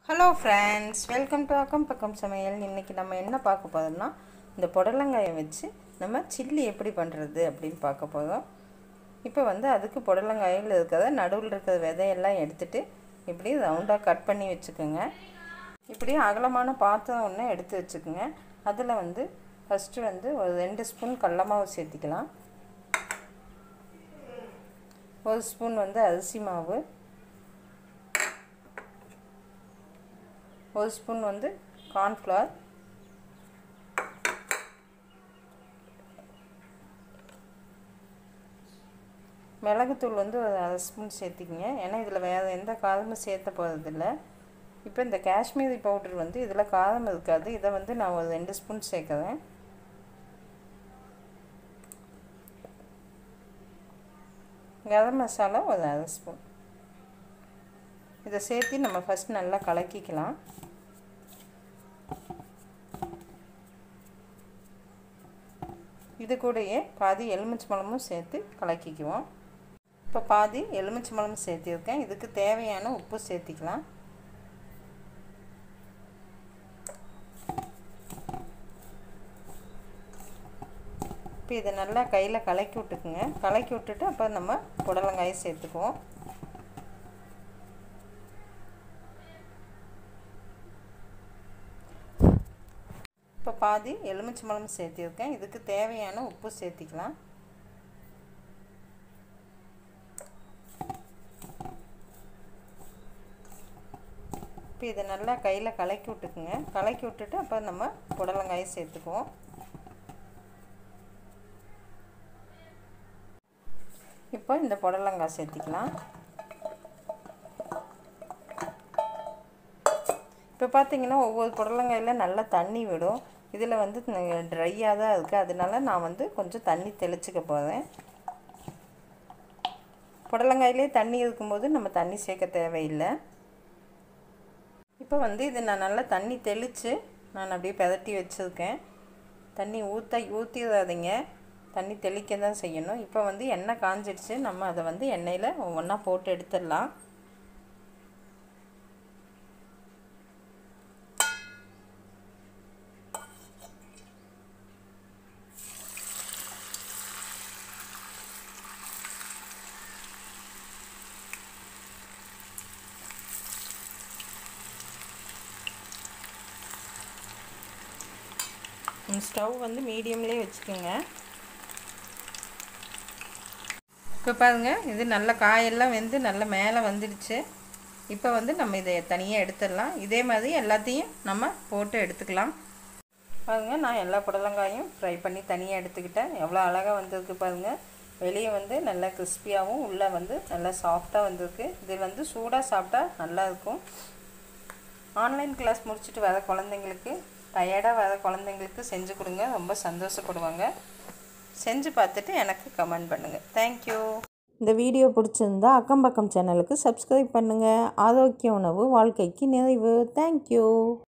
hello friends welcome to அக்கம் பக்கம் சமையல் இன்றைக்கி நம்ம என்ன பார்க்க போகிறோம்னா இந்த புடலங்காயை வச்சு நம்ம சில்லி எப்படி பண்ணுறது அப்படின்னு பார்க்க போகிறோம் இப்போ வந்து அதுக்கு புடலங்காயில் இருக்கிறத நடுவில் இருக்கிற விதையெல்லாம் எடுத்துட்டு இப்படி ரவுண்டாக கட் பண்ணி வச்சுக்கோங்க இப்படி அகலமான பாத்திரம் ஒன்று எடுத்து வச்சுக்கோங்க அதில் வந்து ஃபஸ்ட்டு வந்து ஒரு ரெண்டு ஸ்பூன் கடல மாவு சேர்த்திக்கலாம் ஒரு ஸ்பூன் வந்து அரிசி மாவு ஒரு ஸ்பூன் வந்து கார்ன்ஃப்ளவர் மிளகுத்தூள் வந்து ஒரு அரை ஸ்பூன் சேர்த்திக்கங்க ஏன்னா இதில் வேறு எந்த காரமும் சேர்த்த போகிறதில்ல இப்போ இந்த காஷ்மீரி பவுடர் வந்து இதில் காரம் இருக்காது இதை வந்து நான் ஒரு ரெண்டு ஸ்பூன் சேர்க்குறேன் கரம் மசாலா ஒரு அரை ஸ்பூன் இதை சேர்த்து நம்ம ஃபஸ்ட் நல்லா கலக்கிக்கலாம் இது கூடயே பாதி எலுமிச்சை பழமும் சேர்த்து கலக்கிக்குவோம் இப்போ பாதி எலுமிச்சை பழமும் சேர்த்திருக்கேன் இதுக்கு தேவையான உப்பு சேர்த்திக்கலாம் இப்போ இதை நல்லா கையில் கலக்கி விட்டுக்குங்க கலக்கி விட்டுட்டு அப்போ நம்ம புடலங்காயை சேர்த்துக்குவோம் இப்போ பாதி எலுமிச்சை பழம் சேர்த்திருக்கேன் இதுக்கு தேவையான உப்பு சேர்த்திக்கலாம் இப்போ இதை நல்லா கையில் கலக்கி விட்டுக்குங்க கலக்கி விட்டுட்டு அப்போ நம்ம புடலங்காயை சேர்த்துக்குவோம் இப்போ இந்த புடலங்காய் சேர்த்திக்கலாம் இப்போ பார்த்தீங்கன்னா ஒவ்வொரு புடலங்காயில் நல்லா தண்ணி விடும் இதில் வந்து ட்ரையாக தான் இருக்குது அதனால நான் வந்து கொஞ்சம் தண்ணி தெளிச்சுக்க போகிறேன் புடலங்காயிலே தண்ணி இருக்கும்போது நம்ம தண்ணி சேர்க்க தேவையில்லை இப்போ வந்து இதை நான் நல்லா தண்ணி தெளித்து நான் அப்படியே பெதட்டி வச்சுருக்கேன் தண்ணி ஊற்ற ஊற்றிடாதீங்க தண்ணி தெளிக்க தான் செய்யணும் இப்போ வந்து எண்ணெய் காஞ்சிடுச்சு நம்ம அதை வந்து எண்ணெயில் ஒவ்வொன்றா போட்டு எடுத்துடலாம் ஸ்டவ் வந்து மீடியம்லேயே வச்சுக்கோங்க இப்போ பாருங்கள் இது நல்ல காயெல்லாம் வெந்து நல்ல மேலே வந்துடுச்சு இப்போ வந்து நம்ம இதை தனியாக எடுத்துடலாம் இதே மாதிரி எல்லாத்தையும் நம்ம போட்டு எடுத்துக்கலாம் பாருங்கள் நான் எல்லா புடலங்காயும் ஃப்ரை பண்ணி தனியாக எடுத்துக்கிட்டேன் எவ்வளோ அழகாக வந்திருக்கு பாருங்கள் வெளியே வந்து நல்லா கிறிஸ்பியாகவும் உள்ளே வந்து நல்லா சாஃப்டாக வந்திருக்கு இது வந்து சூடாக சாப்பிட்டா நல்லாயிருக்கும் ஆன்லைன் கிளாஸ் முடிச்சுட்டு வர குழந்தைங்களுக்கு டயர்டாக வர குழந்தைங்களுக்கு செஞ்சு கொடுங்க ரொம்ப சந்தோஷப்படுவாங்க செஞ்சு பார்த்துட்டு எனக்கு கமெண்ட் பண்ணுங்கள் தேங்க்யூ இந்த வீடியோ பிடிச்சிருந்தா அக்கம் பக்கம் சேனலுக்கு சப்ஸ்கிரைப் பண்ணுங்கள் ஆரோக்கிய உணவு வாழ்க்கைக்கு நிறைவு தேங்க்யூ